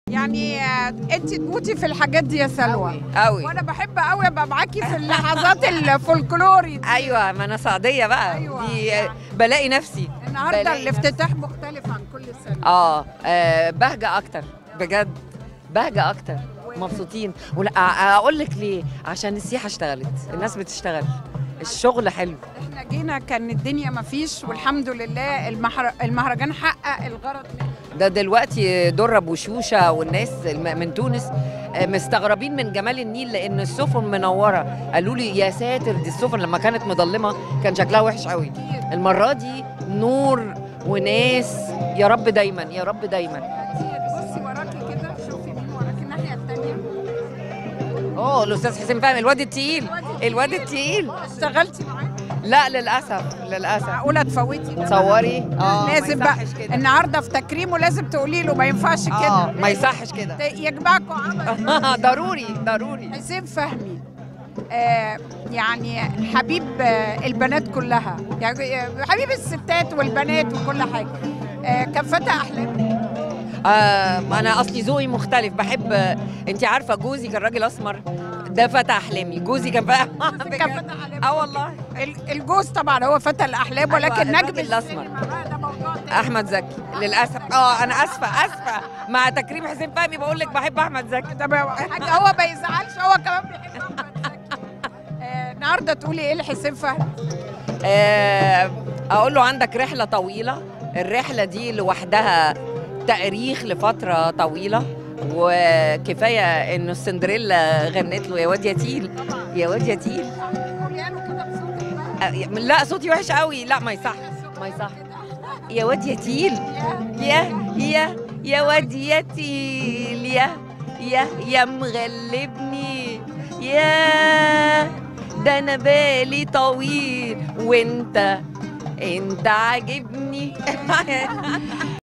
يعني انت تموتي في الحاجات دي يا سلوى قوي وانا بحب قوي ابقى معاكي في اللحظات الفولكلوري دي. ايوه ما انا صعيديه بقى أيوة، دي يعني. بلاقي نفسي النهارده بلاقي الافتتاح مختلف عن كل سنه اه آه، بهجه اكتر بجد بهجه اكتر مبسوطين ولا اقول لك ليه عشان السياحه اشتغلت الناس بتشتغل الشغل حلو احنا جينا كان الدنيا ما فيش والحمد لله المحر... المهرجان حقق الغرض منه ده دلوقتي درب وشوشه والناس الم- من تونس آه، مستغربين من جمال النيل لان السفن منوره قالوا لي يا ساتر دي السفن لما كانت مظلمه كان شكلها وحش قوي كتير المره دي نور وناس يا رب دايما يا رب دايما كتير بصي وراكي كده شوفي مين وراكي الناحيه الثانيه اه الاستاذ حسين فهمي الواد التقيل الواد التقيل اشتغلتي معاه لا للاسف للاسف معقوله تفوتي ده؟ تصوري اه لازم ما بقى يصحش كده النهارده في تكريمه لازم تقولي له ما ينفعش اه كده ما يصحش كده يجمعكم عمل ضروري ضروري حسين فهمي آه يعني حبيب آه البنات كلها يعني آه، حبيب الستات والبنات وكل حاجه آه كان فتى احلام آه انا اصلي ذوقي مختلف بحب انت عارفه جوزي كان راجل اسمر ده فتى احلامي جوزي كان بقى كان فتى احلام اه والله ال- الجوز طبعا هو فتى الاحلام أيوة، ولكن نجم الراجل الأسمر. السينما بقى ده موضوع تاني احمد زكي للاسف اه انا اسفه اسفه مع تكريم حسين فهمي بقول لك بحب احمد زكي ده بقى حاجه هو ما يزعلش هو كمان بيحب احمد زكي آه، النهارده تقولي ايه لحسين فهمي آه، اقول له عندك رحله طويله الرحله دي لوحدها تاريخ لفتره طويله وكفايه انه السندريلا غنت له يا واد يا تيل يا واد يا تيل قولي له كده بصوتك بقى آه، لا صوتي وحش قوي لا ما يصح ما يصح يا واد يا تيل يا يا يا واد يا تيل يا يا يا مغلبني يا ده انا بالي طويل وانت انت عاجبني